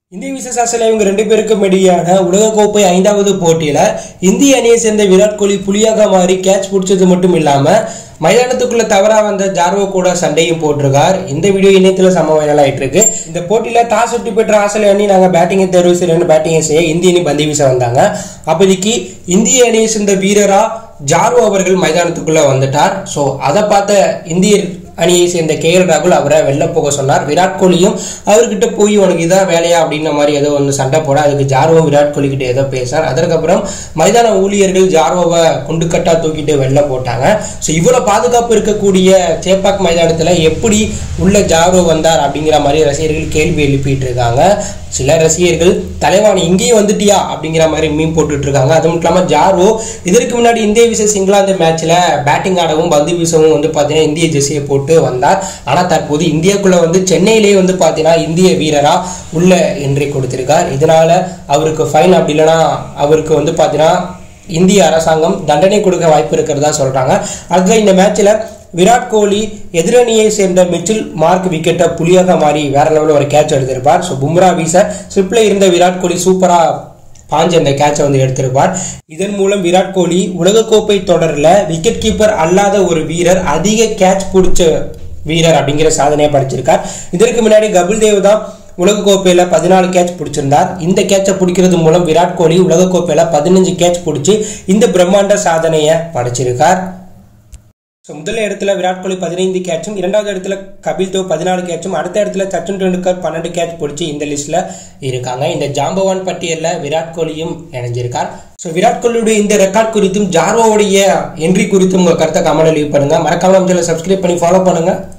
இந்திய விசேஷாசில இவங்க ரெண்டு பேருக்கும் இடையான உலகக்கோப்பை ஐந்தாவது போட்டியில இந்திய அணியை சேர்ந்த விராட் கோலி புலியாக மாறி கேட்ச் பிடிச்சது மட்டும் இல்லாம மைதானத்துக்குள்ள தவறா வந்த ஜார்வோ கூட சண்டையும் போட்டிருக்கார் இந்த வீடியோ இணையத்துல சம வைரல் ஆயிட்டு இருக்கு இந்த போட்டியில டாஸ் வெற்றி பெற்ற ஆஸ்திரேலிய அணி நாங்க பேட்டிங்கை தேர்வு செய்யறோம்னு பேட்டிங்கை செய்ய இந்திய அணி பந்து வீச வந்தாங்க அப்போதைக்கு இந்திய அணியை சேர்ந்த வீரரா ஜார்வோ அவர்கள் மைதானத்துக்குள்ள வந்துட்டார் ஸோ அதை பார்த்த இந்திய அணியை சேர்ந்த கே எல் ராகுல் அவரை வெளில போக சொன்னார் விராட் கோலியும் அவர்கிட்ட போய் உனக்கு இதான் வேலையா அப்படின்ற மாதிரி ஏதோ ஒன்று சண்டை போட அதுக்கு ஜார்வோ விராட் கோலி கிட்ட ஏதோ பேசார் அதற்கப்புறம் மைதான ஊழியர்கள் ஜார்வோவை குண்டுக்கட்டா தூக்கிட்டு வெளில போட்டாங்க ஸோ இவ்வளோ பாதுகாப்பு இருக்கக்கூடிய சேப்பாக் மைதானத்தில் எப்படி உள்ள ஜார்வோ வந்தார் அப்படிங்கிற மாதிரி ரசிகர்கள் கேள்வி எழுப்பிட்டு இருக்காங்க சில ரசிகர்கள் தலைவாணி இங்கேயும் வந்துட்டியா அப்படிங்கிற மாதிரி மீன் போட்டுட்டு இருக்காங்க அது மட்டும் இல்லாமல் ஜார்வோ இதற்கு முன்னாடி இந்திய விசஸ் இங்கிலாந்து மேட்ச்ல பேட்டிங் ஆடவும் பந்து வீசவும் வந்து பார்த்தீங்கன்னா இந்திய ஜெர்சியை போட்டு வந்தார் ஆனால் தற்போது இந்தியாக்குள்ள வந்து சென்னையிலேயே வந்து பார்த்தீங்கன்னா இந்திய வீரரா உள்ள என்ட்ரி கொடுத்திருக்கார் இதனால அவருக்கு ஃபைன் அப்படி இல்லைன்னா அவருக்கு வந்து பார்த்தீங்கன்னா இந்திய அரசாங்கம் தண்டனை கொடுக்க வாய்ப்பு இருக்கிறதா சொல்றாங்க அடுத்தது இந்த மேட்ச்ல விராட் கோலி எதிரணியை சேர்ந்த மிச்சில் மார்க் விக்கெட்டை புலியாக மாறி வேற லெவலில் ஒரு கேட்ச் எடுத்திருப்பார் ஸோ பும்ரா வீச ஸ்லிப்ல இருந்த விராட் கோலி சூப்பரா பாஞ்சு அந்த கேட்சை வந்து எடுத்திருப்பார் இதன் மூலம் விராட் கோலி உலகக்கோப்பை தொடரில் விக்கெட் கீப்பர் அல்லாத ஒரு வீரர் அதிக கேட்ச் பிடிச்ச வீரர் அப்படிங்கிற சாதனையை படைச்சிருக்கார் இதற்கு முன்னாடி கபில் தேவ் தான் உலகக்கோப்பையில பதினாலு கேட்ச் பிடிச்சிருந்தார் இந்த கேட்சை பிடிக்கிறது மூலம் விராட் கோலி உலகக்கோப்பையில பதினஞ்சு கேட்ச் பிடிச்சி இந்த பிரம்மாண்ட சாதனையை படைச்சிருக்கார் ஸோ முதல் இடத்துல விராட் கோலி பதினைந்து கேட்சும் இரண்டாவது இடத்துல கபில் தேவ் பதினாலு கேட்சும் அடுத்த இடத்துல சச்சின் டெண்டுல்கர் பன்னெண்டு கேட்ச் பிடிச்சி இந்த லிஸ்ட்ல இருக்காங்க இந்த ஜாம்பவான் பட்டியலில் விராட் கோலியும் இணைஞ்சிருக்கார் ஸோ விராட் கோலியுடைய இந்த ரெக்கார்ட் குறித்தும் ஜார்வோவுடைய என்ட்ரி குறித்தும் உங்க கருத்தை கமெண்ட் லீவ் பண்ணுங்க மறக்காம நம்ம சப்ஸ்கிரைப் பண்ணி ஃபாலோ பண்ணுங்க